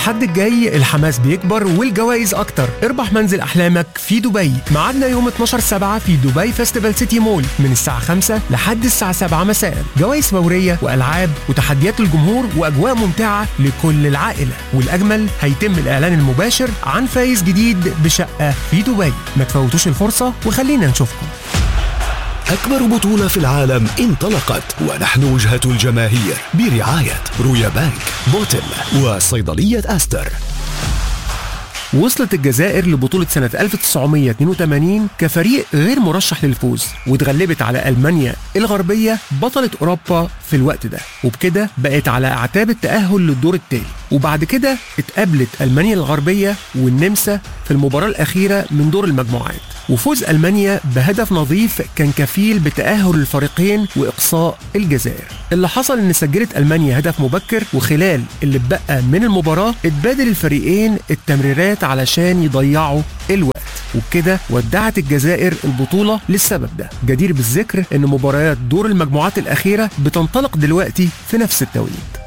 الحد الجاي الحماس بيكبر والجوائز اكتر اربح منزل احلامك في دبي ميعادنا يوم 12 7 في دبي فيستيفال سيتي مول من الساعه 5 لحد الساعه 7 مساء جوائز فوريه والعاب وتحديات الجمهور واجواء ممتعه لكل العائله والاجمل هيتم الاعلان المباشر عن فايز جديد بشقه في دبي ما تفوتوش الفرصه وخلينا نشوفكم أكبر بطولة في العالم انطلقت ونحن وجهة الجماهير برعاية رويا بانك بوتل وصيدلية أستر وصلت الجزائر لبطولة سنة 1982 كفريق غير مرشح للفوز واتغلبت على ألمانيا الغربية بطلة أوروبا في الوقت ده وبكده بقت على أعتاب التأهل للدور التالي وبعد كده اتقابلت ألمانيا الغربية والنمسا في المباراة الأخيرة من دور المجموعات وفوز ألمانيا بهدف نظيف كان كفيل بتأهل الفريقين وإقصاء الجزائر اللي حصل إن سجلت ألمانيا هدف مبكر وخلال اللي اتبقى من المباراة اتبادل الفريقين التمريرات علشان يضيعوا الوقت وبكده ودعت الجزائر البطولة للسبب ده جدير بالذكر ان مباريات دور المجموعات الأخيرة بتنطلق دلوقتي في نفس التوقيت